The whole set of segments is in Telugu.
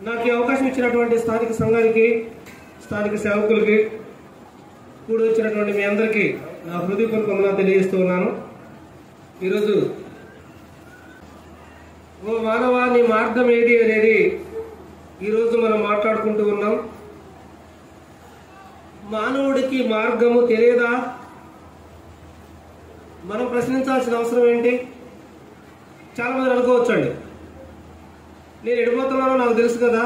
నాకు ఈ అవకాశం ఇచ్చినటువంటి స్థానిక సంఘానికి స్థానిక సేవకులకి కూడి వచ్చినటువంటి మీ అందరికీ నా హృదయపూర్వక వందనాలు తెలియజేస్తూ ఉన్నాను ఈరోజు ఓ మానవా నీ మార్గం ఏది అనేది ఈరోజు మనం మాట్లాడుకుంటూ ఉన్నాం మానవుడికి మార్గము తెలియదా మనం ప్రశ్నించాల్సిన అవసరం ఏంటి చాలా మంది అనుకోవచ్చండి నేను ఎడిపోతున్నానో నాకు తెలుసు కదా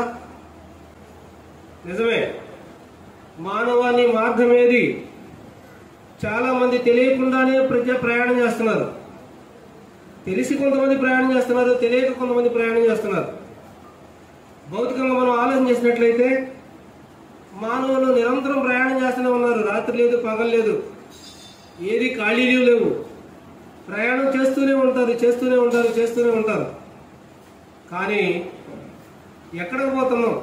నిజమే మానవాన్ని మార్గం ఏది చాలా మంది తెలియకుండానే ప్రజ ప్రయాణం చేస్తున్నారు తెలిసి కొంతమంది ప్రయాణం చేస్తున్నారు తెలియక కొంతమంది ప్రయాణం చేస్తున్నారు భౌతికంగా మనం ఆలోచన చేసినట్లయితే మానవులు నిరంతరం ప్రయాణం చేస్తూనే ఉన్నారు రాత్రి లేదు పగలు లేదు ఏది ఖాళీలు లేవు ప్రయాణం చేస్తూనే ఉంటారు చేస్తూనే ఉంటారు చేస్తూనే ఉంటారు కానీ ఎక్కడికి పోతున్నాం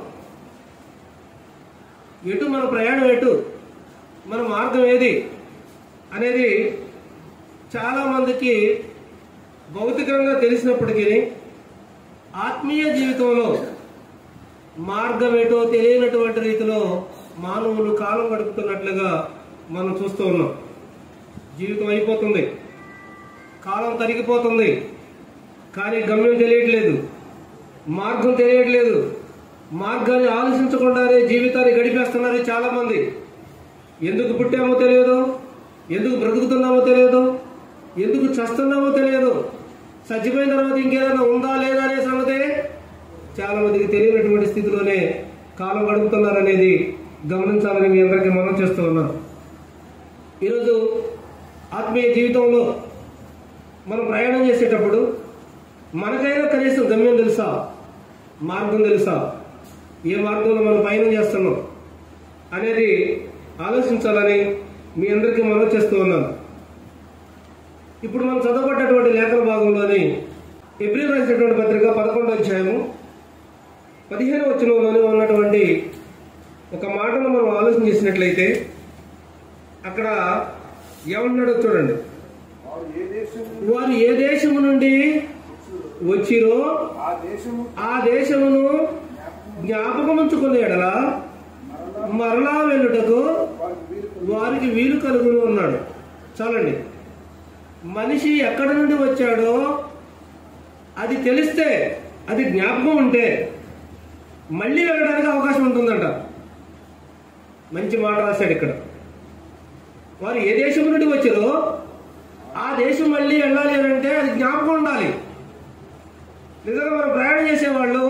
ఎటు మన ప్రయాణం ఎటు మన మార్గం ఏది అనేది చాలా మందికి భౌతికంగా తెలిసినప్పటికీ ఆత్మీయ జీవితంలో మార్గం ఏటో తెలియనటువంటి రీతిలో మానవులు కాలం గడుపుతున్నట్లుగా మనం చూస్తూ ఉన్నాం జీవితం అయిపోతుంది కాలం తరిగిపోతుంది కానీ గమ్యం తెలియట్లేదు మార్గం తెలియట్లేదు మార్గాన్ని ఆలోచించకుండానే జీవితాన్ని గడిపేస్తున్నారు చాలా మంది ఎందుకు పుట్టామో తెలియదు ఎందుకు బ్రతుకుతున్నామో తెలియదు ఎందుకు చస్తున్నామో తెలియదు చచ్చిపోయిన తర్వాత ఇంకేదైనా ఉందా లేదా అనే సంగతే చాలా మందికి తెలియనటువంటి స్థితిలోనే కాలం గడుపుతున్నారనేది గమనించాలని మీ అందరికీ మనం చేస్తూ ఉన్నాను ఈరోజు ఆత్మీయ జీవితంలో మనం ప్రయాణం చేసేటప్పుడు మనకైనా కనీసం గమ్యం తెలుసా మార్గం తెలుసా ఏ మార్గంలో మనం పయనం చేస్తున్నాం అనేది ఆలోచించాలని మీ అందరికీ మనం చేస్తూ ఉన్నాను ఇప్పుడు మనం చదవబడ్డటువంటి లేఖన భాగంలోని ఏప్రిల్ రాసినటువంటి పత్రిక పదకొండో అధ్యాయము పదిహేను వచనంలోని ఉన్నటువంటి ఒక మాటను మనం ఆలోచన చేసినట్లయితే అక్కడ ఏమన్నాడో చూడండి వారు ఏ దేశం వారు ఏ దేశము నుండి వచ్చిరో ఆ దేశము ఆ దేశమును జ్ఞాపకం ఉంచుకునే ఎడల మరలా వెళ్ళుటకు వారికి వీరు వారికి వీలు కలుగును అన్నాడు చాలండి మనిషి ఎక్కడి నుండి వచ్చాడో అది తెలిస్తే అది జ్ఞాపకం ఉంటే మళ్ళీ వెళ్ళడానికి అవకాశం ఉంటుందంట మంచి మాట రాశాడు ఇక్కడ వారు ఏ దేశం నుండి వచ్చారో ఆ దేశం మళ్ళీ వెళ్ళాలి అని అంటే అది జ్ఞాపకం ఉండాలి నిజంగా మనం ప్రయాణం చేసేవాళ్ళు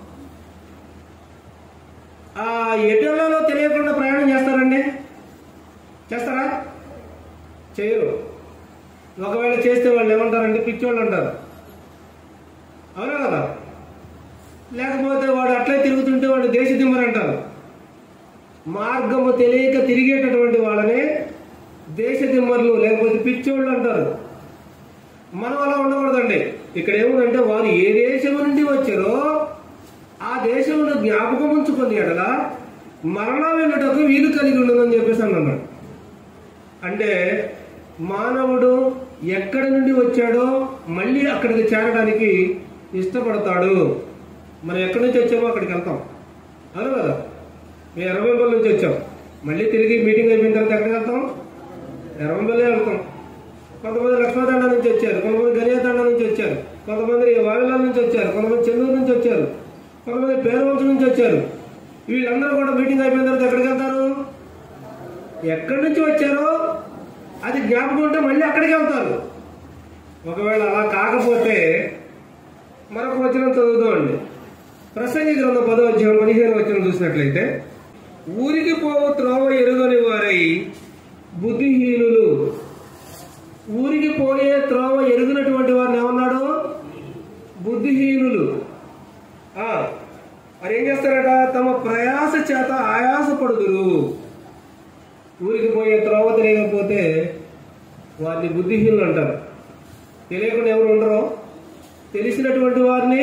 ఆ ఎటు వెళ్ళాలో తెలియకుండా ప్రయాణం చేస్తారండి చేస్తారా చేయరు ఒకవేళ చేస్తే వాళ్ళు ఏమంటారంటే పిచ్చోళ్ళు అంటారు అవునా కదా లేకపోతే వాడు అట్లే తిరుగుతుంటే వాడు దేశ దిమ్మరు అంటారు మార్గము తెలియక తిరిగేటటువంటి వాళ్ళని దేశ దిమ్మర్లు లేకపోతే పిచ్చోళ్ళు అంటారు మనం అలా ఉండకూడదండి ఇక్కడ ఏముందంటే వారు ఏ దేశం నుండి వచ్చారో ఆ దేశంలో జ్ఞాపకం ఉంచుకుని ఎడల మరలా వెళ్ళటకు వీలు కలిగి ఉండదని చెప్పేసి అన్నాడు అంటే మానవుడు ఎక్కడి నుండి వచ్చాడో మళ్ళీ అక్కడికి చేరడానికి ఇష్టపడతాడు మనం ఎక్కడి నుంచి వచ్చామో అక్కడికి వెళ్తాం అవును కదా మేము ఎర్రబెంపల్ నుంచి వచ్చాం మళ్ళీ తిరిగి మీటింగ్ అయిపోయిన తర్వాత ఎక్కడికి వెళ్తాం ఎర్రబెంపల్లే వెళ్తాం కొంతమంది లక్ష్మీదండ నుంచి వచ్చారు కొంతమంది గనియాతండ నుంచి వచ్చారు కొంతమంది వావిలాల నుంచి వచ్చారు కొంతమంది చెన్నూరు నుంచి వచ్చారు కొంతమంది పేరువంశం నుంచి వచ్చారు వీళ్ళందరూ కూడా మీటింగ్ అయిపోయిన తర్వాత ఎక్కడికి వెళ్తారు ఎక్కడి నుంచి వచ్చారో అది జ్ఞాపకం ఉంటే మళ్ళీ అక్కడికి వెళ్తారు ఒకవేళ అలా కాకపోతే మరొక వచనం చదువుతామండి ప్రసంగి గ్రంథం పదో అధ్యాయం పదిహేను వచనం చూసినట్లయితే ఊరికి పోవు త్రోవ ఎరుగని వారై బుద్ధిహీనులు ఊరికి పోయే త్రోవ ఎరుగునటువంటి వారిని ఏమన్నాడు బుద్ధిహీనులు ఆ, మరి ఏం చేస్తారట తమ ప్రయాస చేత ఆయాసపడుదురు ఊరికి పోయే త్రోవ తెలియకపోతే వారిని బుద్ధిహీనులు అంటారు తెలియకుండా ఎవరు ఉండరు తెలిసినటువంటి వారిని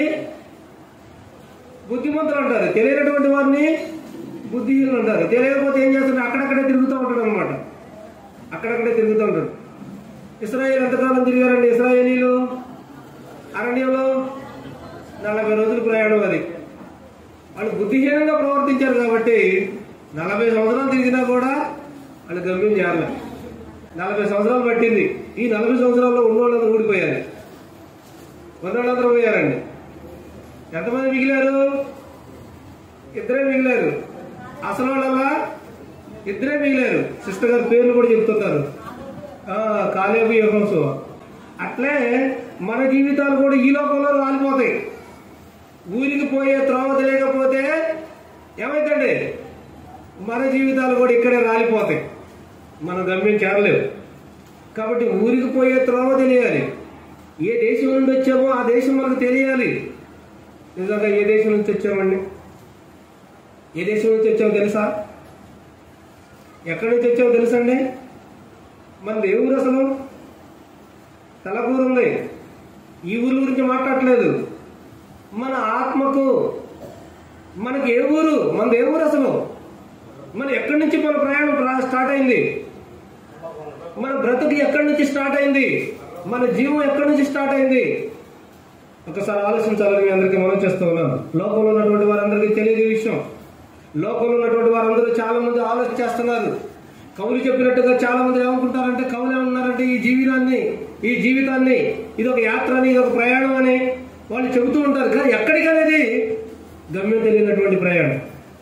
బుద్ధిమంతులు అంటారు తెలియనటువంటి వారిని బుద్ధిహీనులు అంటారు తెలియకపోతే ఏం చేస్తుంటే అక్కడక్కడే తిరుగుతూ ఉంటాడు అనమాట అక్కడక్కడే తిరుగుతూ ఉంటాడు ఇస్రాయేల్ ఎంతకాలం తిరిగారండి ఇస్రాయేలీలు అరణ్యంలో నలభై రోజులు ప్రయాణం అది వాళ్ళు బుద్ధిహీనంగా ప్రవర్తించారు కాబట్టి నలభై సంవత్సరాలు తిరిగినా కూడా వాళ్ళు గమ్యం చేయాలి నలభై సంవత్సరాలు పట్టింది ఈ నలభై సంవత్సరాల్లో ఉన్నోళ్ళందరూ ఊడిపోయారు ఉన్నోళ్ళందరూ పోయారండి ఎంతమంది మిగిలారు ఇద్దరే మిగిలారు అసలు వాళ్ళల్లా ఇద్దరే మిగిలారు సిస్టర్ గారి పేర్లు కూడా చెప్తుంటారు ఆ, కాలేబు యోగంసు అట్లే మన జీవితాలు కూడా ఈ లోకంలో రాలిపోతాయి ఊరికి పోయే త్రోవ తెలియకపోతే ఏమైందండి మన జీవితాలు కూడా ఇక్కడే రాలిపోతాయి మనం గమ్యం చేరలేవు కాబట్టి ఊరికి పోయే త్రోవ తెలియాలి ఏ దేశం నుండి వచ్చామో ఆ దేశం మనకు తెలియాలి నిజంగా ఏ దేశం నుంచి వచ్చామండి ఏ దేశం నుంచి వచ్చామో తెలుసా ఎక్కడి నుంచి వచ్చామో తెలుసండి మనది ఏ ఊరు అసలు తలకూరు ఉంది ఈ ఊరు గురించి మాట్లాడట్లేదు మన ఆత్మకు మనకి ఏ ఊరు మనది ఏ ఊరు అసలు మన ఎక్కడి నుంచి మన ప్రయాణం ప్రా- స్టార్ట్ అయింది మన బ్రతుకు ఎక్కడి నుంచి స్టార్ట్ అయింది మన జీవం ఎక్కడి నుంచి స్టార్ట్ అయింది ఒకసారి ఆలోచించాలని మీ అందరికీ మనం చేస్తూ ఉన్నాను లోకంలో ఉన్నటువంటి వారందరికీ తెలియదు ఈ విషయం లోకంలో ఉన్నటువంటి వారందరూ చాలా మంది ఆలోచన చేస్తున్నారు కవులు చెప్పినట్టుగా చాలా మంది ఏమనుకుంటారంటే కవులు ఏమన్నారంటే ఈ జీవితాన్ని ఈ జీవితాన్ని ఇది ఒక యాత్ర అని ఇది ఒక ప్రయాణం అని వాళ్ళు చెబుతూ ఉంటారు కానీ ఎక్కడికి అనేది గమ్యం తెలియనటువంటి ప్రయాణం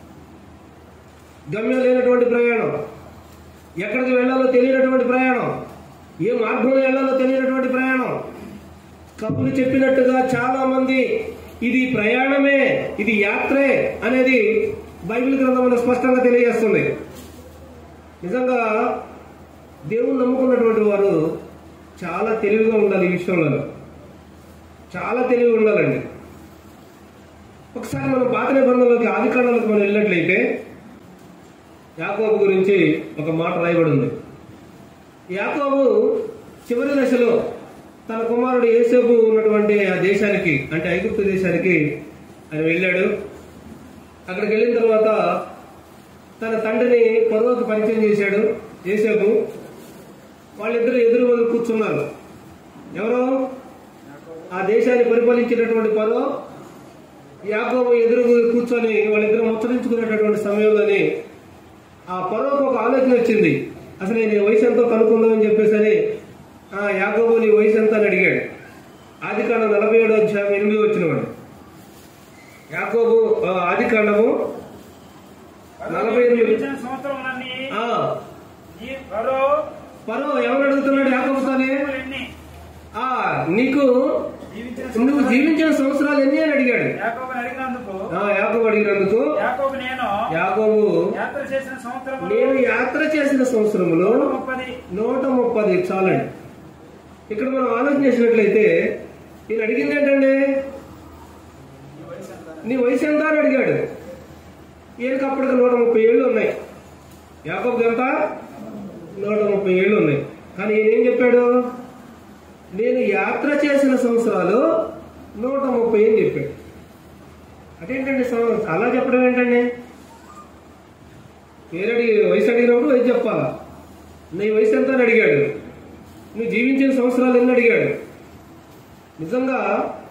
గమ్యం లేనటువంటి ప్రయాణం ఎక్కడికి వెళ్ళాలో తెలియనటువంటి ప్రయాణం ఏ మార్గంలో వెళ్ళాలో తెలియనటువంటి ప్రయాణం కవులు చెప్పినట్టుగా చాలా మంది ఇది ప్రయాణమే ఇది యాత్రే అనేది బైబిల్ గ్రంథం మనకు స్పష్టంగా తెలియజేస్తుంది నిజంగా దేవుని నమ్ముకున్నటువంటి వారు చాలా తెలివిగా ఉండాలి ఈ విషయంలో చాలా తెలివి ఉండాలండి ఒకసారి మనం పాత నిబంధనలోకి ఆది కాండంలోకి మనం వెళ్ళినట్లయితే యాకోబు గురించి ఒక మాట రాయబడి ఉంది యాకోబు చివరి దశలో తన కుమారుడు ఏసేపు ఉన్నటువంటి ఆ దేశానికి అంటే ఐగుప్తు దేశానికి ఆయన వెళ్ళాడు అక్కడికి వెళ్ళిన తర్వాత తన తండ్రిని పొదవకు పరిచయం చేశాడు ఏసేపు వాళ్ళిద్దరు ఎదురు వదిలి కూర్చున్నారు ఎవరు ఆ దేశాన్ని పరిపాలించినటువంటి పరో యాకోబు ఎదురు కూర్చొని వాళ్ళిద్దరు ముచ్చరించుకునేటటువంటి సమయంలోని ఆ పరోకు ఒక ఆలోచన వచ్చింది అసలు నేను వయసు ఎంతో కనుక్కుందామని చెప్పేసి అని ఆ యాకోబు నీ వయసు ఎంత అని అడిగాడు ఆది కాండం నలభై ఏడు అధ్యాయం ఎనిమిది వచ్చిన వాడు యాకోబు ఆ, ఆది కాండము నలభై ఎనిమిది జీవించిన సంవత్సరములన్నీ ఆ, ఈ ఫరో పరో ఎవరు అడుగుతున్నాడు యాకోబుతోనే ఎన్ని ఆ నీకు జీవించిన నువ్వు జీవించిన సంవత్సరాలు ఎన్ని అని అడిగాడు యాకోబుని అడిగినందుకు ఆ యాకోబు అడిగినందుకు యాకోబు నేను యాకోబు యాత్ర చేసిన సంవత్సరములు నేను యాత్ర చేసిన సంవత్సరములో ముప్పది నూట ముప్పది చాలండి ఇక్కడ మనం ఆలోచన చేసినట్లయితే ఈయన అడిగింది ఏంటండి నీ వయసు ఎంత అని అడిగాడు ఈయనకి అప్పటికి నూట ముప్పై ఏళ్ళు ఉన్నాయి యాకోబుకి ఎంత నూట ముప్పై ఏళ్ళు ఉన్నాయి కానీ ఈయన ఏం చెప్పాడు నేను యాత్ర చేసిన సంవత్సరాలు నూట ముప్పై అని చెప్పాడు అదేంటండి సం- అలా చెప్పడం ఏంటండి పేరు అడిగి వయసు అడిగినప్పుడు వయసు చెప్పాలా నీ వయసు ఎంత అని అడిగాడు నువ్వు జీవించిన సంవత్సరాలు ఎన్ని అడిగాడు నిజంగా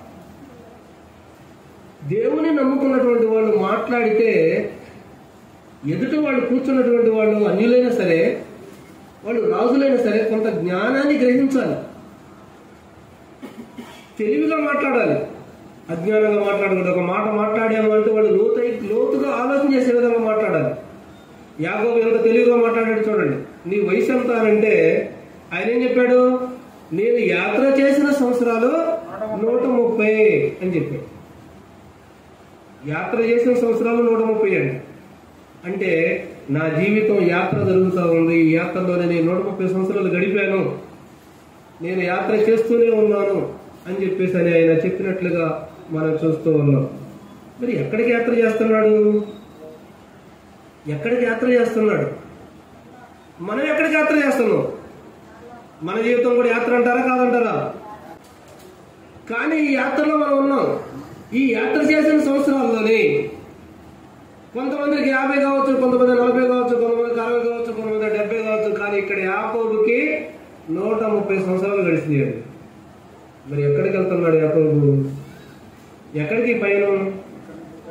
దేవుని నమ్ముకున్నటువంటి వాళ్ళు మాట్లాడితే ఎదుట వాళ్ళు కూర్చున్నటువంటి వాళ్ళు అన్యులైనా సరే వాళ్ళు రాజులైనా సరే కొంత జ్ఞానాన్ని గ్రహించాలి తెలివిగా మాట్లాడాలి అజ్ఞానంగా మాట్లాడకూడదు ఒక మాట మాట్లాడాము అంటే వాళ్ళు లోతై లోతుగా ఆలోచన చేసే విధంగా మాట్లాడాలి యాకోబు ఎంత తెలివిగా మాట్లాడాడు చూడండి నీ వయసు ఎంత అని అంటే ఆయన ఏం చెప్పాడు నేను యాత్ర చేసిన సంవత్సరాలు నూట ముప్పై అని చెప్పాడు యాత్ర చేసిన సంవత్సరాలు నూట ముప్పై అండి అంటే నా జీవితం యాత్ర జరుగుతూ ఉంది ఈ యాత్రలోనే నేను నూట ముప్పై సంవత్సరాలు గడిపాను నేను యాత్ర చేస్తూనే ఉన్నాను అని చెప్పేసి అని ఆయన చెప్పినట్లుగా మనం చూస్తూ ఉన్నాం మరి ఎక్కడికి యాత్ర చేస్తున్నాడు ఎక్కడికి యాత్ర చేస్తున్నాడు మనం ఎక్కడికి యాత్ర చేస్తున్నాం మన జీవితం కూడా యాత్ర అంటారా కాదంటారా కానీ ఈ యాత్రలో మనం ఉన్నాం ఈ యాత్ర చేసిన సంవత్సరాల్లోనే కొంతమందికి యాభై కావచ్చు కొంతమంది నలభై కావచ్చు కొంతమందికి అరవై కావచ్చు కొంతమంది డెబ్బై కావచ్చు కానీ ఇక్కడ యాకోబుకి నూట ముప్పై సంవత్సరాలు గడిచినాయి మరి ఎక్కడికి వెళ్తున్నాడు యాకోబు ఎక్కడికి పయనం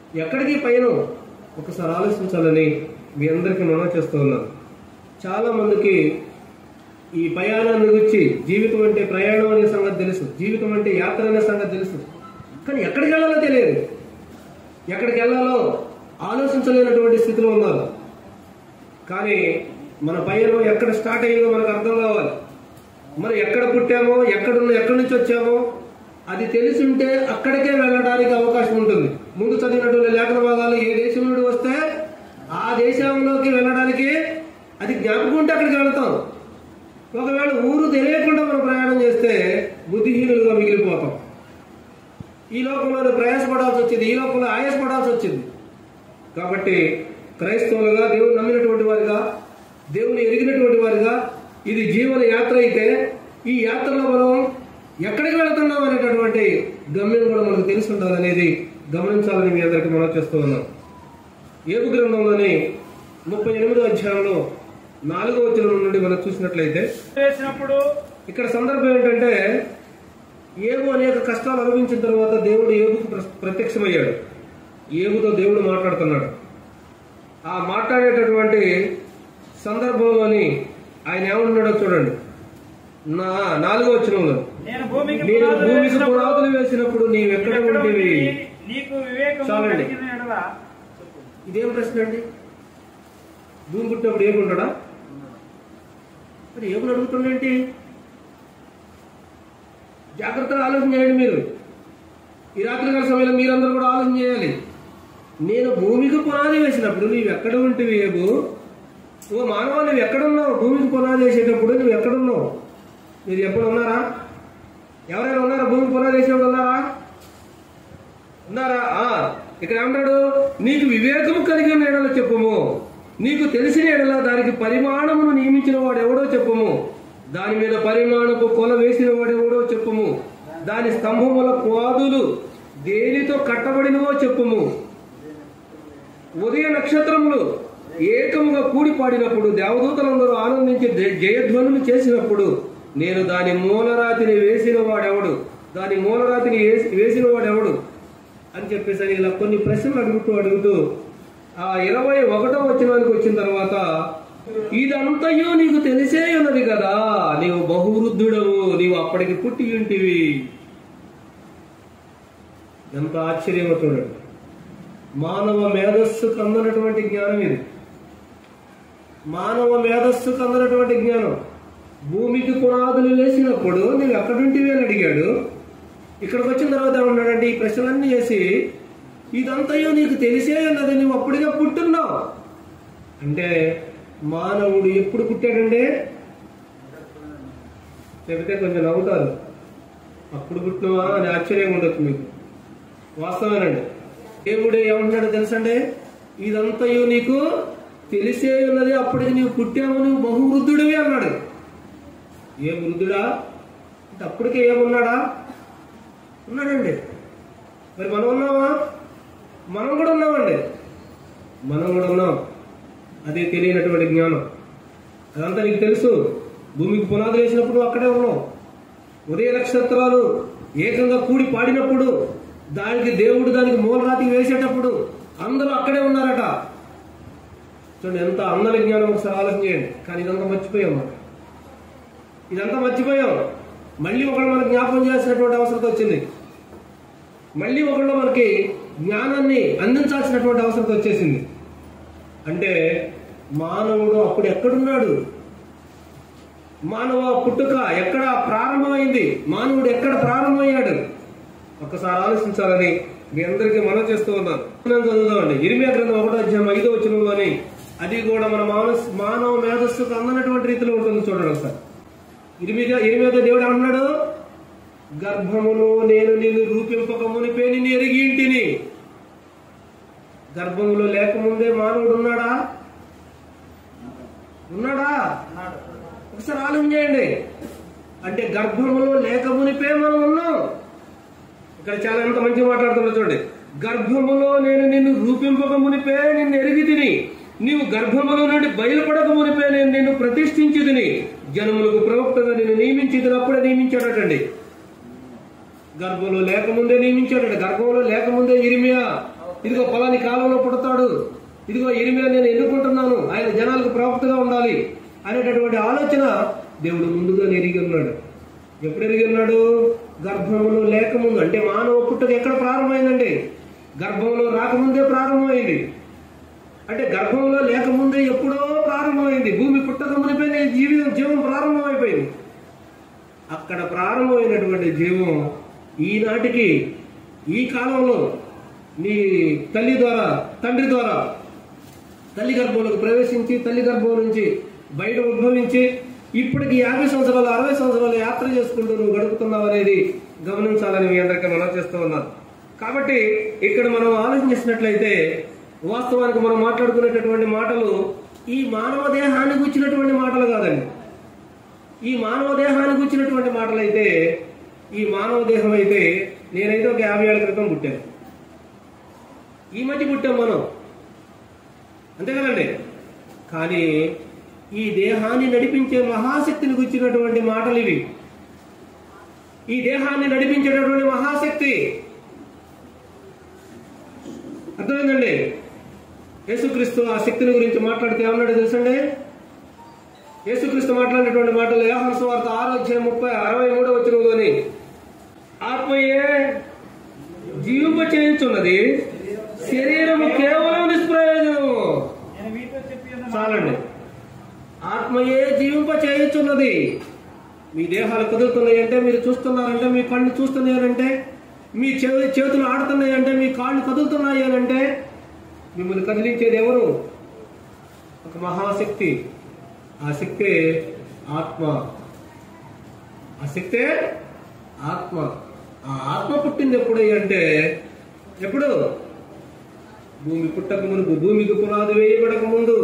ఎక్కడికి పైన ఒకసారి ఆలోచించాలని మీ అందరికీ మనం చేస్తూ ఉన్నాను చాలా మందికి ఈ ప్రయాణాన్ని గురించి జీవితం అంటే ప్రయాణం అనే సంగతి తెలుసు జీవితం అంటే యాత్ర అనే సంగతి తెలుసు కానీ ఎక్కడికి వెళ్ళాలో తెలియదు ఎక్కడికి వెళ్ళాలో ఆలోచించలేనటువంటి స్థితిలో ఉన్నారు కానీ మన పయనం ఎక్కడ స్టార్ట్ అయ్యిందో మనకు అర్థం కావాలి మనం ఎక్కడ పుట్టామో ఎక్కడున్న ఎక్కడి నుంచి వచ్చామో అది తెలిసి ఉంటే అక్కడికే వెళ్ళడానికి అవకాశం ఉంటుంది ముందు చదివినటువంటి లేఖన భాగాలు ఏ దేశం నుండి వస్తే ఆ దేశంలోకి వెళ్ళడానికి అది జ్ఞాపకం ఉంటే అక్కడికి వెళ్తాం ఒకవేళ ఊరు తెలియకుండా మనం ప్రయాణం చేస్తే బుద్ధిహీనులుగా మిగిలిపోతాం ఈ లోకంలో ప్రయాసపడాల్సి వచ్చింది ఈ లోకంలో ఆయాసపడాల్సి వచ్చింది కాబట్టి క్రైస్తవులుగా దేవుని నమ్మినటువంటి వారిగా దేవుని ఎరిగినటువంటి వారిగా ఇది జీవన యాత్ర అయితే ఈ యాత్రలో మనం ఎక్కడికి వెళ్తున్నాం అనేటటువంటి గమ్యం కూడా మనకు తెలిసి ఉండాలనేది గమనించాలని మీ అందరికీ మనం చేస్తూ ఉన్నాం ఏబు గ్రంథంలోని ముప్పై ఎనిమిదో అధ్యాయంలో నాలుగో వచనం నుండి మనం చూసినట్లయితే వేసినప్పుడు ఇక్కడ సందర్భం ఏంటంటే ఏబు అనేక కష్టాలు అనుభవించిన తర్వాత దేవుడు ఏబుకు ప్ర- ప్రత్యక్షమయ్యాడు ఏబుతో దేవుడు మాట్లాడుతున్నాడు ఆ మాట్లాడేటటువంటి సందర్భంలోని ఆయన ఏమంటున్నాడో చూడండి నా నాలుగో వచనంలో నేను భూమికి నేను పునాదులు భూమికి వేసినప్పుడు పునాదులు వేసినప్పుడు నీవు ఎక్కడ ఎక్కడ ఉంటివి ఉంటివి? నీకు వివేకం చాలండి. కలిగిన ఎడల ఇదేం ప్రశ్న అండి భూమి పుట్టినప్పుడు ఏముంటాడా మరి ఏమని అడుగుతుండేంటి జాగ్రత్తగా ఆలోచన చేయండి మీరు ఈ రాత్రికాల సమయంలో మీరందరూ కూడా ఆలోచన చేయాలి నేను భూమికి పునాది వేసినప్పుడు నీవు ఎక్కడ ఉంటివి ఏబు ఓ మానవ నువ్వు ఎక్కడున్నావు భూమికి పునాది వేసేటప్పుడు నువ్వు ఎక్కడున్నావు మీరు ఎప్పుడు ఉన్నారా ఎవరైనా ఉన్నారా భూమికి పునాది వేసేవాడు ఉన్నారా ఉన్నారా ఆ, ఇక్కడ ఏమంటాడు నీకు వివేకము కలిగిన ఎడల చెప్పుము నీకు తెలిసిన ఎడల దానికి పరిమాణమును నియమించిన వాడు ఎవడో చెప్పుము దాని మీద పరిమాణపు కొల వేసిన వాడు ఎవడో చెప్పుము దాని స్తంభముల కోదులు దేనితో కట్టబడినవో చెప్పుము ఉదయ నక్షత్రములు ఏకముగా కూడి పాడినప్పుడు దేవదూతలందరూ ఆనందించి జయ- జయధ్వనులు చేసినప్పుడు నేను దాని మూలరాతిని వేసిన వాడెవడు దాని మూలరాతిని వేసి- వేసిన వాడెవడు అని చెప్పేసి అని ఇలా కొన్ని ప్రశ్నలు అడుగుతూ అడుగుతూ ఆ ఇరవై ఒకటో వచ్చినానికి వచ్చిన తర్వాత ఇదంతయో నీకు తెలిసే ఉన్నది కదా నీవు బహువృద్ధుడవు నీవు అప్పటికి పుట్టి ఉంటివి ఎంత ఆశ్చర్యమో చూడండి మానవ మేధస్సుకు అందనటువంటి జ్ఞానం ఇది మానవ మేధస్సుకు అందనటువంటి జ్ఞానం భూమికి పునాదులు వేసినప్పుడు నువ్వు ఎక్కడుంటివి అని అడిగాడు ఇక్కడికి వచ్చిన తర్వాత ఏమన్నాడంటే ఈ ప్రశ్నలన్నీ చేసి ఇదంతయో నీకు తెలిసే ఉన్నది నువ్వు అప్పుడుగా పుట్టున్నావు అంటే మానవుడు ఎప్పుడు పుట్టాడంటే చెబితే కొంచెం నవ్వుతారు అప్పుడు పుట్టినవా అని ఆశ్చర్యంగా ఉండొచ్చు మీకు వాస్తవేనండి దేవుడు ఏమంటున్నాడో తెలుసండి ఇదంతయు నీకు తెలిసే ఉన్నది అప్పటికి నీవు పుట్టావు నువ్వు బహువృద్ధుడివి అన్నాడు ఏ వృద్ధుడా అంటే అప్పటికే ఏమున్నాడా ఉన్నాడండి మరి మనం ఉన్నామా మనం కూడా ఉన్నామండి మనం కూడా ఉన్నాం అదే తెలియనటువంటి జ్ఞానం అదంతా నీకు తెలుసు భూమికి పునాదులు వేసినప్పుడు అక్కడే ఉన్నాం ఉదయ నక్షత్రాలు ఏకంగా కూడి పాడినప్పుడు దానికి దేవుడు దానికి మూలరాతి వేసేటప్పుడు అందరూ అక్కడే ఉన్నారట చూడండి ఎంత అందరి జ్ఞానం ఒకసారి ఆలోచన చేయండి కానీ ఇదంతా మర్చిపోయాం మనం ఇదంతా మర్చిపోయాం మళ్ళీ ఒకళ్ళు మనకు జ్ఞాపకం చేసినటువంటి అవసరం వచ్చింది మళ్ళీ ఒకళ్ళు మనకి జ్ఞానాన్ని అందించాల్సినటువంటి అవసరం వచ్చేసింది అంటే మానవుడు అప్పుడు ఎక్కడున్నాడు మానవ పుట్టుక ఎక్కడ ప్రారంభమైంది మానవుడు ఎక్కడ ప్రారంభమయ్యాడు ఒక్కసారి ఆలోచించాలని మీ అందరికీ మనం చేస్తూ ఉన్నాను మనం చదువుదామండి ఇరిమియా గ్రంథం ఒకటో అధ్యాయం ఐదో వచనంలోని అది కూడా మన మానస్ మానవ మేధస్సుకు అందనటువంటి రీతిలో ఉంటుంది చూడండి ఒకసారి ఇరిమిగా ఇరిమియాతో దేవుడు ఏమన్నాడు గర్భమును నేను నిన్ను రూపింపక మునిపే నిన్ను ఎరిగి ఇంటిని గర్భములో లేకముందే మానవుడు ఉన్నాడా ఉన్నాడా ఒకసారి ఆలోచన చేయండి అంటే గర్భములో లేక మునిపే మనం ఉన్నాం ఇక్కడ చాలా ఎంత మంచి మాట్లాడుతున్నా చూడండి గర్భములో నేను నిన్ను రూపింపక మునిపే నిన్ను ఎరిగి తిని నీవు గర్భములో నుండి బయలుపడక మునిపే నేను నిన్ను ప్రతిష్ఠించి తిని జనములకు ప్రవక్తగా నిన్ను నియమించి అప్పుడే నియమించాడటండి గర్భంలో లేకముందే నియమించాడట గర్భంలో లేకముందే ఇరిమియా ఇదిగో పలాని కాలంలో పుడతాడు ఇదిగో ఇరిమియా నేను ఎన్నుకుంటున్నాను ఆయన జనాలకు ప్రవక్తగా ఉండాలి అనేటటువంటి ఆలోచన దేవుడు ముందుగా ఎరిగి ఉన్నాడు ఎప్పుడు ఎరిగి ఉన్నాడు గర్భంలో లేకముందు అంటే మానవ పుట్టుక ఎక్కడ ప్రారంభమైందండి గర్భంలో రాకముందే ప్రారంభమైంది అంటే గర్భంలో లేకముందే ఎప్పుడో ప్రారంభమైంది భూమి పుట్టక మునిపోయిన జీవితం జీవం ప్రారంభమైపోయింది అక్కడ ప్రారంభమైనటువంటి జీవం ఈనాటికి ఈ కాలంలో నీ తల్లి ద్వారా తండ్రి ద్వారా తల్లి గర్భంలోకి ప్రవేశించి తల్లి గర్భం నుంచి బయట ఉద్భవించి ఇప్పటికి యాభై సంవత్సరాలు అరవై సంవత్సరాలు యాత్ర చేసుకుంటూ నువ్వు గడుపుతున్నావు అనేది గమనించాలని మీ అందరికీ మనం చేస్తూ ఉన్నారు కాబట్టి ఇక్కడ మనం ఆలోచించినట్లయితే వాస్తవానికి మనం మాట్లాడుకునేటటువంటి మాటలు ఈ మానవ దేహానికి వచ్చినటువంటి మాటలు కాదండి ఈ మానవ దేహానికి వచ్చినటువంటి మాటలు అయితే ఈ మానవ దేహం అయితే నేనైతే ఒక యాభై ఏళ్ళ క్రితం పుట్టాను ఈ మధ్య పుట్టాం మనం అంతే కదండి కానీ ఈ దేహాన్ని నడిపించే మహాశక్తిని గుచ్చినటువంటి మాటలు ఇవి ఈ దేహాన్ని నడిపించేటటువంటి మహాశక్తి అర్థమైందండి యేసుక్రీస్తు ఆ శక్తిని గురించి మాట్లాడితే ఏమన్నాడు తెలుసండి యేసుక్రీస్తు మాట్లాడినటువంటి మాటలు యోహాను సువార్త ఆరో అధ్యాయం ముప్పై అరవై మూడో వచ్చినలోని ఆత్మయే జీవింప చేయించున్నది శరీరము కేవలం నిష్ప్రయోజనము నేను మీతో చెప్పి ఉన్న చాలండి ఆత్మయే జీవింప చేయించున్నది మీ దేహాలు కదులుతున్నాయంటే మీరు చూస్తున్నారంటే మీ కళ్ళు చూస్తున్నాయనంటే మీ చే- చేతులు ఆడుతున్నాయంటే మీ కాళ్ళు కదులుతున్నాయి అంటే మిమ్మల్ని కదిలించేది ఎవరు ఒక మహాశక్తి ఆ శక్తే ఆత్మ ఆ శక్తే ఆత్మ ఆ ఆత్మ పుట్టింది ఎప్పుడు అంటే ఎప్పుడు భూమి పుట్టక మునుపు భూమికి పునాది వేయబడక ముందు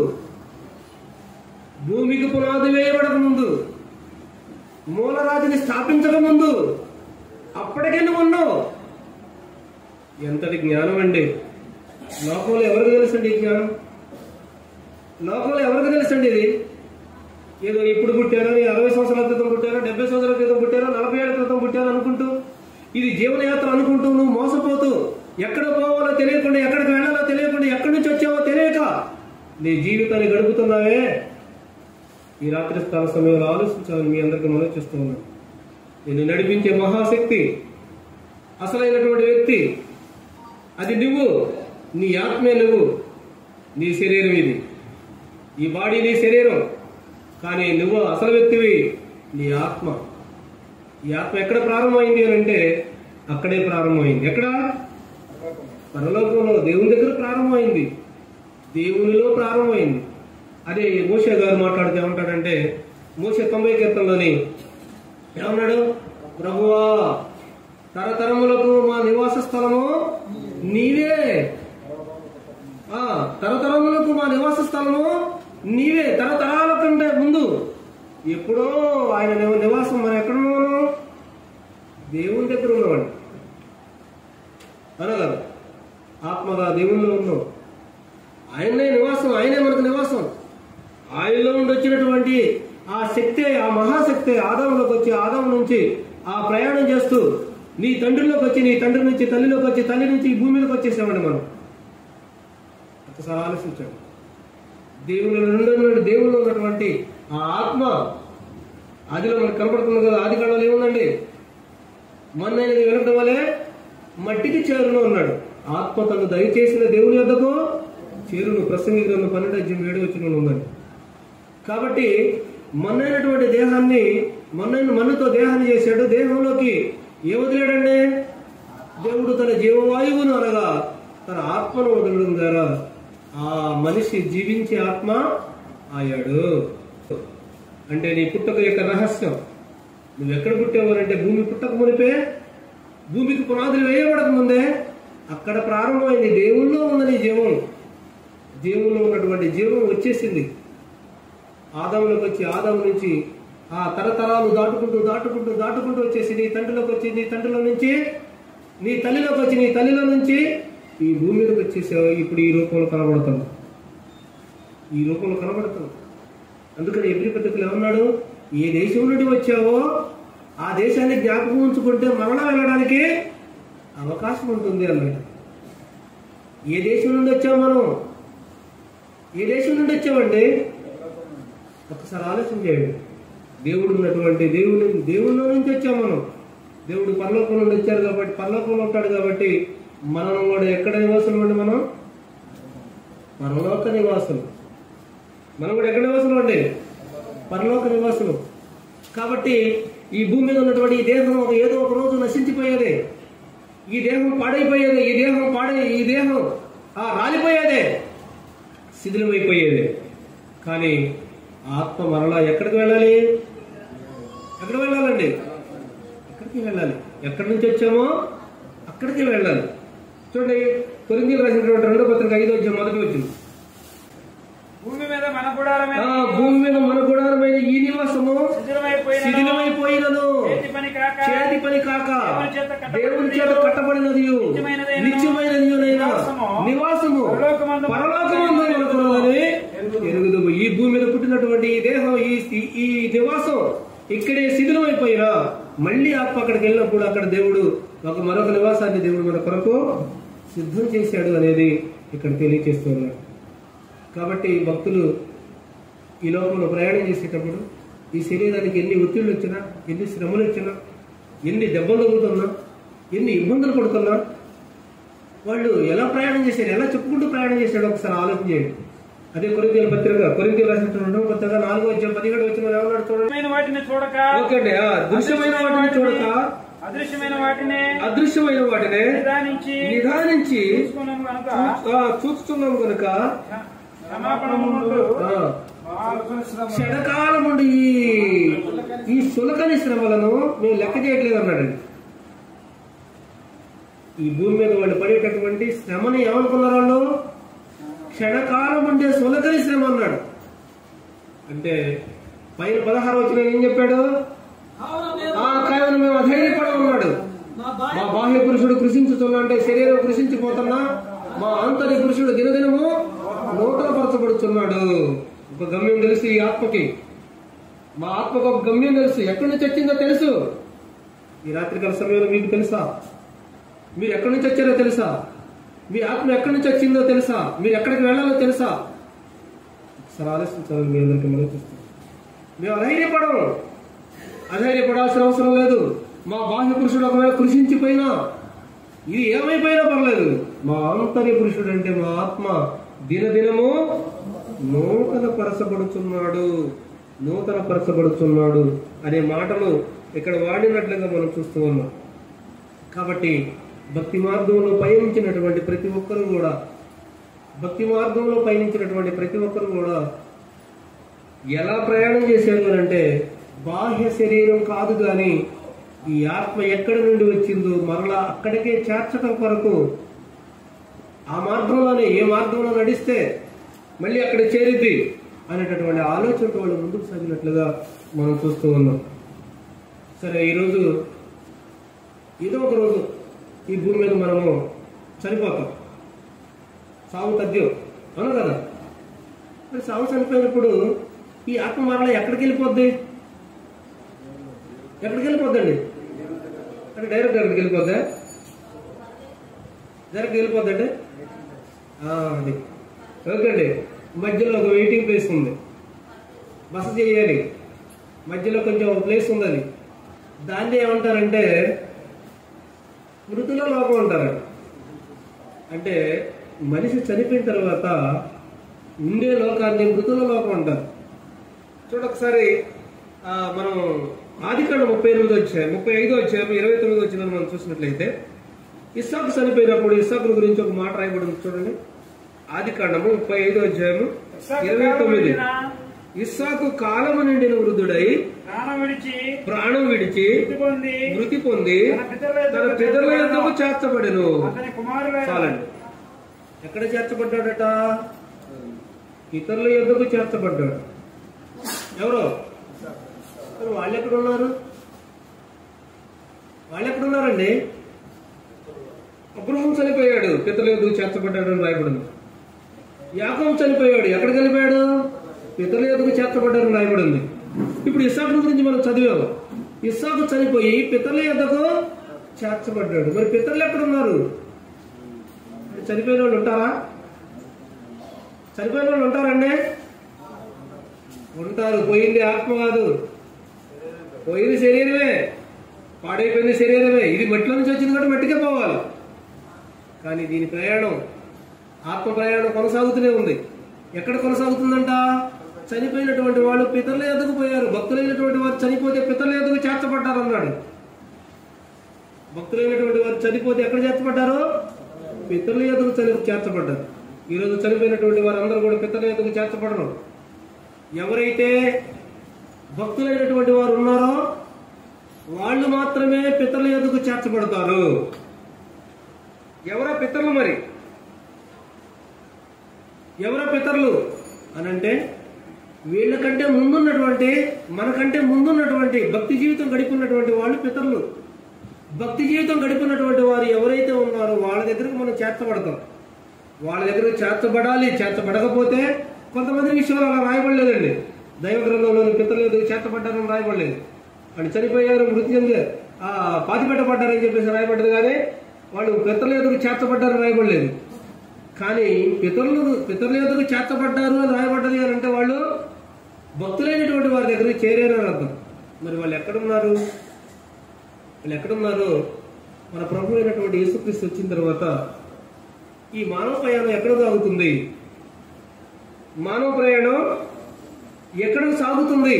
భూమికి పునాది వేయబడక ముందు మూలరాజుని స్థాపించక ముందు అప్పటికే నువ్వు ఉన్నావు ఎంతటి జ్ఞానం అండి లోకంలో ఎవరికి తెలుసండి ఈ జ్ఞానం లోకంలో ఎవరికి తెలుసండి ఇది ఏదో ఇప్పుడు పుట్టారో ఈ అరవై సంవత్సరాల క్రితం పుట్టారో డెబ్బై సంవత్సరాల క్రితం పుట్టారో నలభై ఏళ్ళ క్రితం పుట్టారో అనుకుంటూ ఇది జీవనయాత్ర అనుకుంటూ నువ్వు మోసపోతూ ఎక్కడ పోవాలో తెలియకుండా ఎక్కడికి వెళ్ళాలో తెలియకుండా ఎక్కడి నుంచి వచ్చావో తెలియక నీ జీవితాన్ని గడుపుతున్నావే ఈ రాత్రి స్థాన సమయంలో ఆలోచించాలని మీ అందరికీ మనం చేస్తూ ఉన్నాను నిన్ను నడిపించే మహాశక్తి అసలైనటువంటి వ్యక్తి అది నువ్వు నీ ఆత్మే నువ్వు నీ శరీరం ఇది ఈ బాడీ నీ శరీరం కానీ నువ్వు అసలు వ్యక్తివి నీ ఆత్మ ఈ ఆత్మ ఎక్కడ ప్రారంభమైంది అని అంటే అక్కడే ప్రారంభమైంది ఎక్కడ పరలోకంలో దేవుని దగ్గర ప్రారంభమైంది దేవునిలో ప్రారంభమైంది అదే మోషే గారు మాట్లాడితే ఏమంటాడంటే మోషే తొంభై కీర్తనలోని ఏమన్నాడు ప్రభువా తరతరములకు మా నివాస స్థలము నీవే ఆ తరతరములకు మా నివాస స్థలము నీవే తరతరాల కంటే ముందు ఎప్పుడో ఆయన నివ- నివాసం మనం ఎక్కడ ఉన్నాము దేవుని దగ్గర ఉన్నవాడు అనగా ఆత్మగా దేవునిలో ఉన్నాం ఆయనే నివాసం ఆయనే మనకు నివాసం ఆయనలో నుండి వచ్చినటువంటి ఆ శక్తి ఆ మహాశక్తి ఆదాములోకి వచ్చి ఆదాము నుంచి ఆ ప్రయాణం చేస్తూ నీ తండ్రిలోకి వచ్చి నీ తండ్రి నుంచి తల్లిలోకి వచ్చి తల్లి నుంచి ఈ భూమిలోకి వచ్చేసామండి మనం ఒకసారి ఆలోచించండి దేవుని నుండి దేవుల్లో ఉన్నటువంటి ఆ ఆత్మ ఆదిలో మనకు కనపడుతుంది కదా ఆది కాలంలో ఏముందండి మొన్నైనది వినడం వలె మట్టికి చేరును అన్నాడు ఆత్మ తను దయచేసిన దేవుని యొద్దకు చేరును ప్రసంగి గ్రంథం పన్నెండు అధ్యాయం ఏడు వచ్చిన ఉందండి కాబట్టి మొన్నైనటువంటి దేహాన్ని మొన్న మన్నుతో దేహాన్ని చేశాడు దేహంలోకి ఏ వదిలాడండి దేవుడు తన జీవవాయువును అనగా తన ఆత్మను వదలడం ద్వారా ఆ మనిషి జీవించే ఆత్మ అయ్యాడు అంటే నీ పుట్టక యొక్క రహస్యం నువ్వు ఎక్కడ పుట్టావనంటే భూమి పుట్టక మునిపే భూమికి పునాదులు వేయబడక ముందే అక్కడ ప్రారంభమైంది దేవుల్లో ఉంది నీ జీవం దేవుల్లో ఉన్నటువంటి జీవం వచ్చేసింది ఆదాములోకి వచ్చి ఆదాము నుంచి ఆ తరతరాలు దాటుకుంటూ దాటుకుంటూ దాటుకుంటూ వచ్చేసి నీ తండ్రిలోకి వచ్చి నీ తండ్రిలో నుంచి నీ తల్లిలోకి వచ్చి నీ తల్లిలో నుంచి ఈ భూమి మీదకి వచ్చేసావు ఇప్పుడు ఈ రూపంలో కనబడుతుంది ఈ రూపంలో కనబడుతుంది అందుకని ఎబ్రి పద్ధతిలో ఏమన్నాడు ఏ దేశం నుండి వచ్చావో ఆ దేశాన్ని జ్ఞాపకం ఉంచుకుంటే మరణ వెళ్ళడానికి అవకాశం ఉంటుంది అన్నాడు ఏ దేశం నుండి వచ్చాం మనం ఏ దేశం నుండి వచ్చామండి ఒకసారి ఆలోచన చేయండి దేవుడు ఉన్నటువంటి దేవుని దేవుళ్ళ నుంచి వచ్చాం మనం దేవుడు పరలోకం నుండి వచ్చారు కాబట్టి పరలోకంలో ఉంటాడు కాబట్టి మనం కూడా ఎక్కడ నివాసులు అండి మనం పరలోక నివాసులు మనం కూడా ఎక్కడ నివాసులు అండి పరలోక నివాసులు కాబట్టి ఈ భూమి మీద ఉన్నటువంటి ఈ దేహం ఒక ఏదో ఒక రోజు నశించిపోయేదే ఈ దేహం పాడైపోయేదే ఈ దేహం పాడై ఈ దేహం ఆ రాలిపోయేదే శిథిలమైపోయేదే కానీ ఆత్మ మరలా ఎక్కడికి వెళ్ళాలి ఎక్కడికి వెళ్ళాలండి ఎక్కడికి వెళ్ళాలి ఎక్కడి నుంచి వచ్చామో అక్కడికి వెళ్ళాలి చూడండి కొరిందీలు రాసినటువంటి రెండో పత్రిక ఐదో వచ్చాం మొదటి వచ్చింది భూమి మీద మన గుడారమే ఆ భూమి మీద మన గుడారమైన ఈ నివాసము శిథిలమైపోయిన శిథిలమైపోయినను చేతి పని కాక చేతి పని కాక దేవుని చేత కట్టబడినది దేవుని చేత కట్టబడినది నిత్యమైనదైన నిత్యమైనదియునైన నివాసము నివాసము పరలోకమందు పరలోకమందు మనకున్నదని ఎరుగుదుము ఈ భూమి మీద పుట్టినటువంటి ఈ దేహం ఈ ఈ- ఈ నివాసం ఇక్కడే శిథిలమైపోయినా మళ్ళీ ఆత్మ అక్కడికి వెళ్ళినప్పుడు అక్కడ దేవుడు ఒక మరొక నివాసాన్ని దేవుడు మన కొరకు సిద్ధం చేశాడు అనేది ఇక్కడ తెలియజేస్తున్నాడు కాబట్టి భక్తులు ఈ లోకంలో ప్రయాణం చేసేటప్పుడు ఈ శరీరానికి ఎన్ని ఒత్తిళ్ళు వచ్చినా ఎన్ని శ్రమలు వచ్చినా ఎన్ని దెబ్బలు తగులుతున్నా ఎన్ని ఇబ్బందులు పడుతున్నా వాళ్ళు ఎలా ప్రయాణం చేశారు ఎలా చెప్పుకుంటూ ప్రయాణం చేశాడు ఒకసారి ఆలోచన చేయండి అదే కొరింతీల పత్రిక కొరింతీలు రాసినటువంటి పత్రిక నాలుగో వచ్చే పదిహేడు వచ్చిన ఏమన్నాడు చూడండి దృశ్యమైన వాటిని చూడక ఓకే అండి ఆ, దృశ్యమైన వాటిని చూడక అదృశ్యమైన వాటిని అదృశ్యమైన వాటినే నిదానించి నిదానించి చూసుకున్నాము కనుక ఆ, చూస్తున్నాం కనుక క్షమాపణము ముందు ఆ, ఆలోచన శ్రమ క్షణకాలం నుండి ఈ- ఈ సులకని శ్రమలను మేము లెక్క చేయట్లేదు అన్నాడండి ఈ భూమి మీద వాళ్ళు పడేటటువంటి శ్రమని ఏమనుకున్నారు వాళ్ళు క్షణకాలం ఉండే సులకని శ్రమ అన్నాడు అంటే పైన పదహారు వచ్చిన ఏం చెప్పాడు ఆ కాయను మేము అధైర్యపడమన్నాడు మా బాహ్య పురుషుడు కృషించుతున్నా అంటే శరీరం కృషించిపోతున్నా మా ఆంతర్య పురుషుడు దినదినము నూతన పరచబడుతున్నాడు ఒక గమ్యం తెలుసు ఈ ఆత్మకి మా ఆత్మకు ఒక గమ్యం తెలుసు ఎక్కడి నుంచి వచ్చిందో తెలుసు ఈ రాత్రికాల సమయంలో మీకు తెలుసా మీరు ఎక్కడి నుంచి వచ్చారో తెలుసా మీ ఆత్మ ఎక్కడి నుంచి వచ్చిందో తెలుసా మీరు ఎక్కడికి వెళ్ళాలో తెలుసా ఒకసారి ఆలోచించాలి మీ అందరికీ మనం చూస్తాం మేము అధైర్యపడం అధైర్యపడాల్సిన అవసరం లేదు మా బాహ్య పురుషుడు ఒకవేళ కృషించిపోయినా ఇది ఏమైపోయినా పర్లేదు మా ఆంతర్య పురుషుడు అంటే మా ఆత్మ దినదినము నూతన పరచబడుతున్నాడు నూతన పరచబడుతున్నాడు అనే మాటలు ఇక్కడ వాడినట్లుగా మనం చూస్తూ ఉన్నాం కాబట్టి భక్తి మార్గంలో పయనించినటువంటి ప్రతి ఒక్కరూ కూడా భక్తి మార్గంలో పయనించినటువంటి ప్రతి ఒక్కరూ కూడా ఎలా ప్రయాణం చేశారు అని అంటే బాహ్య శరీరం కాదు కానీ ఈ ఆత్మ ఎక్కడి నుండి వచ్చిందో మరలా అక్కడికే చేర్చడం కొరకు ఆ మార్గంలోనే ఏ మార్గంలో నడిస్తే మళ్ళీ అక్కడ చేరిద్ది అనేటటువంటి ఆలోచనతో వాళ్ళు ముందుకు సాగినట్లుగా మనం చూస్తూ ఉన్నాం సరే ఈరోజు ఏదో ఒక రోజు ఈ భూమి మీద మనము చనిపోతాం సాగు తథ్యం అవును కదా మరి సాగు చనిపోయినప్పుడు ఈ ఆత్మ మరలా ఎక్కడికి వెళ్ళిపోద్ది ఎక్కడికి వెళ్ళిపోద్దండి అంటే డైరెక్ట్ ఎక్కడికి వెళ్ళిపోద్దా డైరెక్ట్ వెళ్ళిపోద్దండి ఆ, అది ఓకే అండి మధ్యలో ఒక వెయిటింగ్ ప్లేస్ ఉంది బస చేయాలి మధ్యలో కొంచెం ఒక ప్లేస్ ఉంది అది దాన్ని ఏమంటారంటే మృతుల లోకం అంటారు అంటే మనిషి చనిపోయిన తర్వాత ఉండే లోకాన్ని మృతుల లోకం అంటారు చూడ ఒకసారి ఆ, మనం ఆదికాండ ముప్పై ఎనిమిది వచ్చాయి ముప్పై ఐదో వచ్చాము ఇరవై తొమ్మిది వచ్చిందని మనం చూసినట్లయితే ఇస్సాకు చనిపోయినప్పుడు ఇస్సాకు గురించి ఒక మాట రాయబడి ఉంది చూడండి ఆదికాండము ముప్పై ఐదో అధ్యాయము ఇరవై తొమ్మిది ఇస్సాకు కాలము నిండిన వృద్ధుడై ప్రాణం విడిచి ప్రాణం విడిచి మృతి పొంది మృతి పొంది తన పితరుల తన యొద్దకు పితరుల యొద్దకు చేర్చబడెను. చేర్చబడెను అతని కుమారుల చాలండి ఎక్కడ చేర్చబడ్డాడట ఇతరుల యొద్దకు చేర్చబడ్డాడు ఎవరు మరి వాళ్ళు ఎక్కడ ఉన్నారు వాళ్ళు ఎక్కడ ఉన్నారండి అబ్రహం చనిపోయాడు పితరుల యొద్దకు చేర్చబడ్డాడు అని రాయబడింది యాకం చనిపోయాడు ఎక్కడికి వెళ్ళిపోయాడు పితరుల యొద్దకు చేర్చబడ్డాడు అని రాయబడింది ఇప్పుడు ఇస్సాకు గురించి మనం చదివాము ఇస్సాకు చనిపోయి పితరుల యొద్దకు చేర్చబడ్డాడు మరి పితరులు ఎక్కడ ఉన్నారు మరి చనిపోయిన వాళ్ళు ఉంటారా చనిపోయిన వాళ్ళు ఉంటారండి ఉంటారు పోయింది ఆత్మ కాదు పోయింది శరీరమే పాడైపోయింది శరీరమే ఇది మట్టిలో నుంచి వచ్చింది కూడా మట్టికే పోవాలి కానీ దీని ప్రయాణం ఆత్మ ప్రయాణం కొనసాగుతూనే ఉంది ఎక్కడ కొనసాగుతుందంట చనిపోయినటువంటి వాళ్ళు పితరుల ఎదుగు పోయారు భక్తులైనటువంటి వారు చనిపోతే పితరుల ఎదుగు చేర్చబడ్డారు అన్నాడు భక్తులైనటువంటి వారు చనిపోతే ఎక్కడ చేర్చబడ్డారు పితరుల ఎదుగు చని చేర్చబడ్డారు ఈరోజు చనిపోయినటువంటి వారందరూ కూడా పితరుల ఎదుగు చేర్చబడరు ఎవరైతే భక్తులైనటువంటి వారు ఉన్నారో వాళ్ళు మాత్రమే పితరుల ఎదుగు చేర్చబడతారు ఎవరా పితరులు మరి ఎవరా పితరులు అని అంటే వీళ్ళకంటే ముందున్నటువంటి మనకంటే ముందున్నటువంటి భక్తి జీవితం గడిపినటువంటి వాళ్ళు పితరులు భక్తి జీవితం గడిపినటువంటి వారు ఎవరైతే ఉన్నారో వాళ్ళ దగ్గరకు మనం చేర్చబడతాం వాళ్ళ దగ్గర చేర్చబడాలి చేర్చబడకపోతే కొంతమంది విషయాలు అలా రాయబడలేదండి దైవ గ్రంథంలోని పితరులు ఎదుగు చేర్చబడ్డారని రాయబడలేదు వాళ్ళు చనిపోయారు మృతి చెందారు ఆ పాతి పెట్టబడ్డారని చెప్పేసి రాయబడ్డది కానీ వాళ్ళు పితరుల ఎదుగు చేర్చబడ్డారని రాయబడలేదు కానీ పితరులు పితరుల ఎదుగు చేర్చబడ్డారు అని రాయబడ్డది అని అంటే వాళ్ళు భక్తులైనటువంటి వారి దగ్గరికి చేరారు అని అర్థం మరి వాళ్ళు ఎక్కడున్నారు వాళ్ళు ఎక్కడున్నారు మన ప్రభు అయినటువంటి యేసుక్రీస్తు వచ్చిన తర్వాత ఈ మానవ ప్రయాణం ఎక్కడ సాగుతుంది మానవ ప్రయాణం ఎక్కడ సాగుతుంది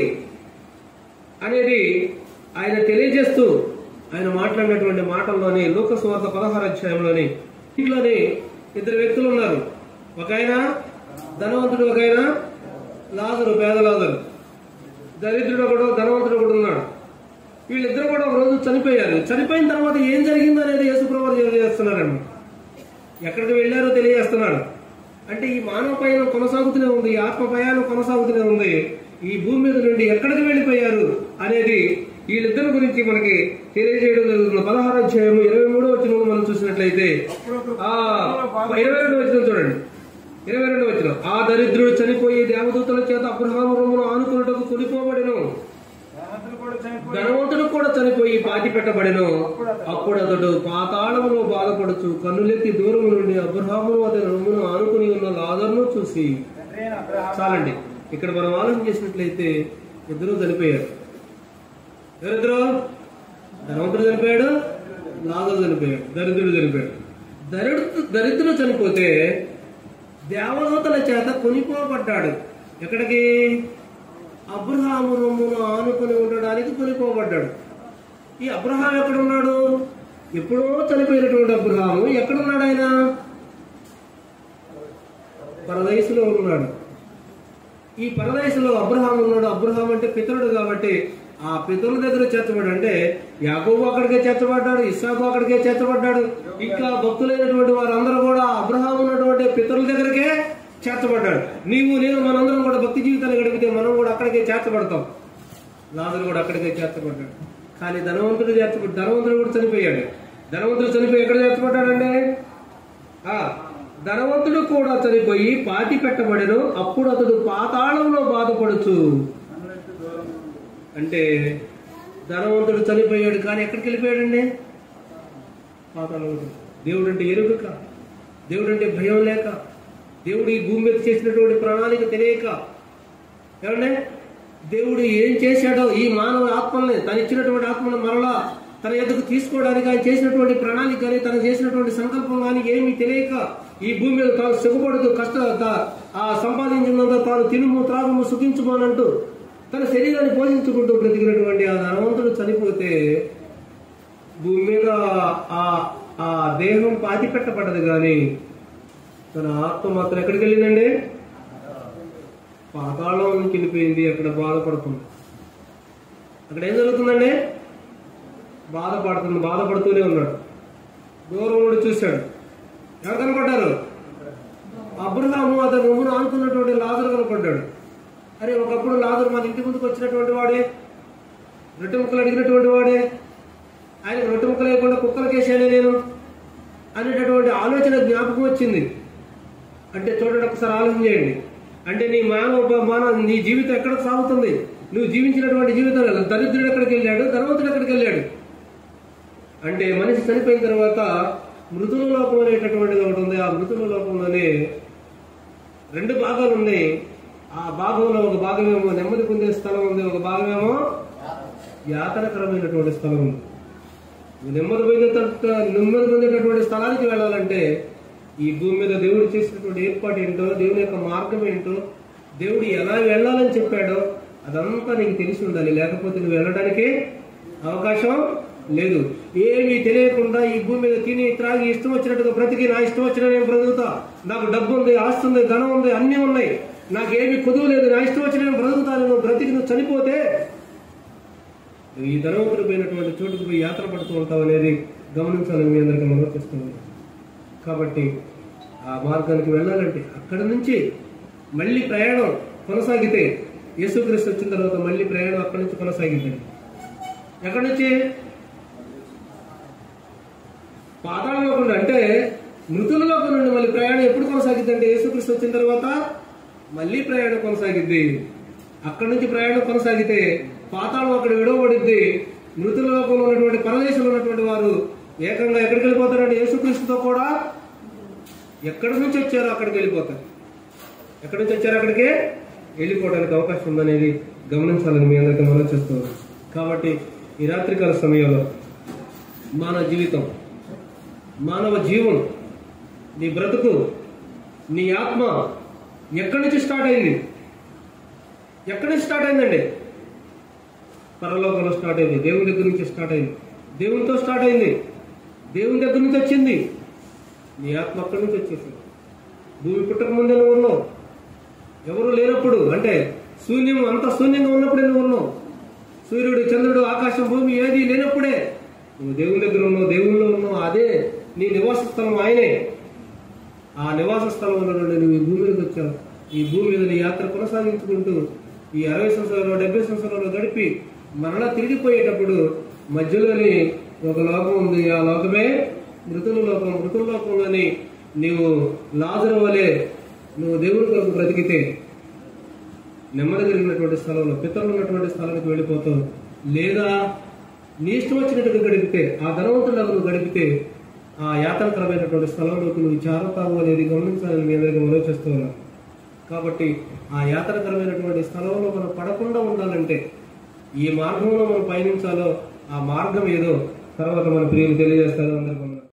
అనేది ఆయన తెలియజేస్తూ ఆయన మాట్లాడినటువంటి మాటల్లోని లోకస్వార్థ పదహారు అధ్యాయంలోని ఇంట్లోని ఇద్దరు వ్యక్తులు ఉన్నారు ఒక ఆయన ధనవంతుడు ఒక ఆయన లాజరు పేద లాజరు దరిద్రుడు ఒకడు ధనవంతుడు ఒకడు ఉన్నాడు వీళ్ళిద్దరు కూడా ఒక రోజు చనిపోయారు చనిపోయిన తర్వాత ఏం జరిగిందో అనేది యేసుప్రభు తెలియజేస్తున్నారండి ఎక్కడికి వెళ్ళారో తెలియజేస్తున్నాడు అంటే ఈ మానవ పయనం కొనసాగుతూనే ఉంది ఈ ఆత్మ ప్రయాణం కొనసాగుతూనే ఉంది ఈ భూమి మీద నుండి ఎక్కడికి వెళ్ళిపోయారు అనేది వీళ్ళిద్దరి గురించి మనకి తెలియజేయడం జరుగుతుంది పదహారు అధ్యాయం ఇరవై మూడో వచ్చిన మనం చూసినట్లయితే ఆ ఇరవై రెండు వచ్చిన చూడండి ఇరవై రెండు వచ్చిన ఆ దరిద్రుడు చనిపోయి దేవదూతల చేత అబ్రహాము రొమ్మును ఆనుకున్నటకు కొనిపోబడిను ధనవంతులు కూడా చనిపోయి ధనవంతుడు కూడా చనిపోయి పాతి పెట్టబడెను అప్పుడు అతడు పాతాళములో బాధపడుచు కన్నులెత్తి దూరము నుండి అబ్రహామును అతని రొమ్మును ఆనుకుని ఉన్న లాజర్ను చూసి తండ్రి అయిన అబ్రహాము చాలండి ఇక్కడ మనం ఆలోచన చేసినట్లయితే ఇద్దరు చనిపోయారు ఎవరిద్దరు ధనవంతుడు చనిపోయాడు లాజరు చనిపోయాడు దరిద్రుడు చనిపోయాడు దరిద్రు దరిద్రుడు చనిపోతే దేవదూతల చేత కొనిపోబడ్డాడు ఎక్కడికి అబ్రహాము రొమ్మును ఆనుకుని ఉండడానికి కొనిపోబడ్డాడు ఈ అబ్రహాం ఎక్కడున్నాడు ఎప్పుడో చనిపోయినటువంటి అబ్రహాము ఎక్కడున్నాడు ఆయన పరదేశంలో ఉన్నాడు ఈ పరదేశంలో అబ్రహాం ఉన్నాడు అబ్రహాం అంటే పితరుడు కాబట్టి ఆ పితరుల దగ్గర చేర్చబడ్డాడు అంటే యాకోబు అక్కడికే చేర్చబడ్డాడు ఇస్సాకు అక్కడికే చేర్చబడ్డాడు ఇంకా భక్తులైనటువంటి వారందరూ కూడా అబ్రహాం ఉన్నటువంటి పితరుల దగ్గరకే చేర్చబడ్డాడు నీవు నేను మనందరం కూడా భక్తి జీవితాన్ని గడిపితే మనం కూడా అక్కడికే చేర్చబడతాం లాజరు కూడా అక్కడికే చేర్చబడ్డాడు కానీ ధనవంతుడు చేర్చబడ్డాడు ధనవంతుడు కూడా చనిపోయాడు ధనవంతుడు చనిపోయి ఎక్కడ చేర్చబడ్డాడండి ఆ ధనవంతుడు కూడా చనిపోయి పాతి పెట్టబడెను అప్పుడు అతడు పాతాళంలో బాధపడుచు కన్నులెత్తి దూరం నుండి. అంటే ధనవంతుడు చనిపోయాడు కానీ ఎక్కడికి వెళ్ళిపోయాడండి పాతాళంలో దేవుడు అంటే ఎరుగక దేవుడు అంటే భయం లేక దేవుడు ఈ భూమి మీద చేసినటువంటి ప్రణాళిక తెలియక ఏమండి దేవుడు ఏం చేశాడో ఈ మానవ ఆత్మల్ని తను ఇచ్చినటువంటి ఆత్మను మరలా తన ఎదుగు తీసుకోవడానికి ఆయన చేసినటువంటి ప్రణాళిక కానీ తను చేసినటువంటి సంకల్పం కానీ ఏమీ తెలియక ఈ భూమి మీద తాను సుఖపడుతూ కష్ట తా- ఆ సంపాదించినంత తాను తినుము త్రాగము సుఖించుకోనంటూ తన శరీరాన్ని పోషించుకుంటూ బ్రతికినటువంటి ఆ ధనవంతుడు చనిపోతే భూమి మీద ఆ ఆ దేహం పాతి పెట్టబడ్డది కానీ తన ఆత్మ మాత్రం ఎక్కడికి వెళ్ళిందండి పాతాళంలోకి వెళ్ళిపోయింది అక్కడ బాధపడుతుంది అక్కడ ఏం జరుగుతుందండి బాధపడుతుంది బాధపడుతూనే ఉన్నాడు దూరం నుండి చూశాడు ఎవరు కనపడ్డారు అబ్రహాము అతను రొమ్మును ఆనుకున్నటువంటి లాజరు కనపడ్డాడు అరే ఒకప్పుడు లాజరు మన ఇంటి ముందుకు వచ్చినటువంటి వాడే రొట్టె ముక్కలు అడిగినటువంటి వాడే ఆయన రొట్టె ముక్కలు లేకుండా కుక్కలకేసానే నేను అనేటటువంటి ఆలోచన జ్ఞాపకం వచ్చింది అంటే చూడండి ఒకసారి ఆలోచన చేయండి అంటే నీ మానవ మానవ నీ జీవితం ఎక్కడ సాగుతుంది నువ్వు జీవించినటువంటి జీవితం దరిద్రుడు ఎక్కడికి వెళ్ళాడు ధనవంతుడు ఎక్కడికి వెళ్ళాడు అంటే మనిషి చనిపోయిన తర్వాత మృతుల లోకం అనేటటువంటిది ఒకటి ఉంది ఆ మృతుల లోకంలోనే రెండు భాగాలు ఉన్నాయి ఆ భాగంలో ఒక భాగమేమో నెమ్మది పొందే స్థలం ఉంది ఒక భాగమేమో యాతనకరమైనటువంటి స్థలం ఉంది నువ్వు నెమ్మది పొందే తట్ట- నెమ్మది పొందేటటువంటి స్థలానికి వెళ్ళాలంటే ఈ భూమి మీద దేవుడు చేసినటువంటి ఏర్పాటు ఏంటో దేవుని యొక్క మార్గం ఏంటో దేవుడు ఎలా వెళ్ళాలని చెప్పాడో అదంతా నీకు తెలిసి ఉండాలి లేకపోతే నువ్వు వెళ్ళడానికి అవకాశం లేదు ఏమీ తెలియకుండా ఈ భూమి మీద తిని త్రాగి ఇష్టం వచ్చినట్టుగా బ్రతికి నా ఇష్టం వచ్చిన నేను బ్రతుకుతా నాకు డబ్బు ఉంది ఆస్తి ఉంది ధనం ఉంది అన్నీ ఉన్నాయి నాకేమీ కుదువు లేదు నా ఇష్టం వచ్చిన నేను బ్రతుకుతాను నువ్వు బ్రతికి నువ్వు చనిపోతే నువ్వు ఈ ధనవంతుడు పోయినటువంటి చోటుకు పోయి యాత్ర పడుతూ ఉంటావు అనేది గమనించాలని మీ అందరికీ మనం చేస్తున్నాను కాబట్టి ఆ మార్గానికి వెళ్ళాలంటే అక్కడ నుంచి మళ్ళీ ప్రయాణం కొనసాగితే యేసుక్రీస్తు వచ్చిన తర్వాత మళ్ళీ ప్రయాణం అక్కడి నుంచి కొనసాగిద్దండి ఎక్కడి నుంచి పాతాళ లోకం అంటే మృతుల లోకం నుండి మళ్ళీ ప్రయాణం ఎప్పుడు కొనసాగిద్దంటే యేసుక్రీస్తు వచ్చిన తర్వాత మళ్ళీ ప్రయాణం కొనసాగిద్ది అక్కడి నుంచి ప్రయాణం కొనసాగితే పాతాళం అక్కడ విడవబడిద్ది మృతుల లోకంలో ఉన్నటువంటి పరదేశంలో ఉన్నటువంటి వారు ఏకంగా ఎక్కడికి వెళ్ళిపోతారంటే యేసుక్రీస్తుతో కూడా ఎక్కడి నుంచి వచ్చారో అక్కడికి వెళ్ళిపోతారు ఎక్కడి నుంచి వచ్చారో అక్కడికి వెళ్ళిపోవడానికి అవకాశం ఉందనేది గమనించాలని మీ అందరికీ మనం చేస్తున్నాం కాబట్టి ఈ రాత్రికాల సమయంలో మానవ జీవితం మానవ జీవం నీ బ్రతుకు నీ ఆత్మ ఎక్కడి నుంచి స్టార్ట్ అయింది ఎక్కడి నుంచి స్టార్ట్ అయిందండి పరలోకంలో స్టార్ట్ అయింది దేవుని దగ్గర నుంచి స్టార్ట్ అయింది దేవునితో స్టార్ట్ అయింది దేవుని దగ్గర నుంచి వచ్చింది నీ ఆత్మ అక్కడి నుంచి వచ్చేసింది భూమి పుట్టక ముందే నువ్వు ఉన్నావు ఎవరు లేనప్పుడు అంటే శూన్యం అంత శూన్యంగా ఉన్నప్పుడే నువ్వు ఉన్నావు సూర్యుడు చంద్రుడు ఆకాశం భూమి ఏది లేనప్పుడే నువ్వు దేవుని దగ్గర ఉన్నావు దేవుల్లో ఉన్నావు అదే నీ నివాస స్థలం ఆయనే ఆ నివాస స్థలంలో నుండి నువ్వు ఈ భూమి మీదకి వచ్చావు ఈ భూమి మీద నీ యాత్ర కొనసాగించుకుంటూ ఈ అరవై సంవత్సరాలు డెబ్బై సంవత్సరాలు గడిపి మరలా తిరిగిపోయేటప్పుడు మధ్యలోని ఒక లోకం ఉంది ఆ లోకమే మృతుల లోకం మృతుల లోకంలోని నీవు లాజరు వలె నువ్వు దేవుడి కొరకు బ్రతికితే నెమ్మది కలిగినటువంటి స్థలంలో పితరులు ఉన్నటువంటి స్థలానికి వెళ్ళిపోతావు లేదా నీ ఇష్టం వచ్చినట్టుగా గడిపితే ఆ ధనవంతులకు నువ్వు గడిపితే ఆ యాత్రకరమైనటువంటి స్థలంలోకి నువ్వు చేరతావు అనేది గమనించాలని మీ అందరికీ మనం చేస్తూ ఉన్నాను కాబట్టి ఆ యాత్రకరమైనటువంటి స్థలంలో మనం పడకుండా ఉండాలంటే ఈ మార్గంలో మనం పయనించాలో ఆ మార్గం ఏదో తర్వాత మన ప్రియులు తెలియజేస్తారు అందరికీ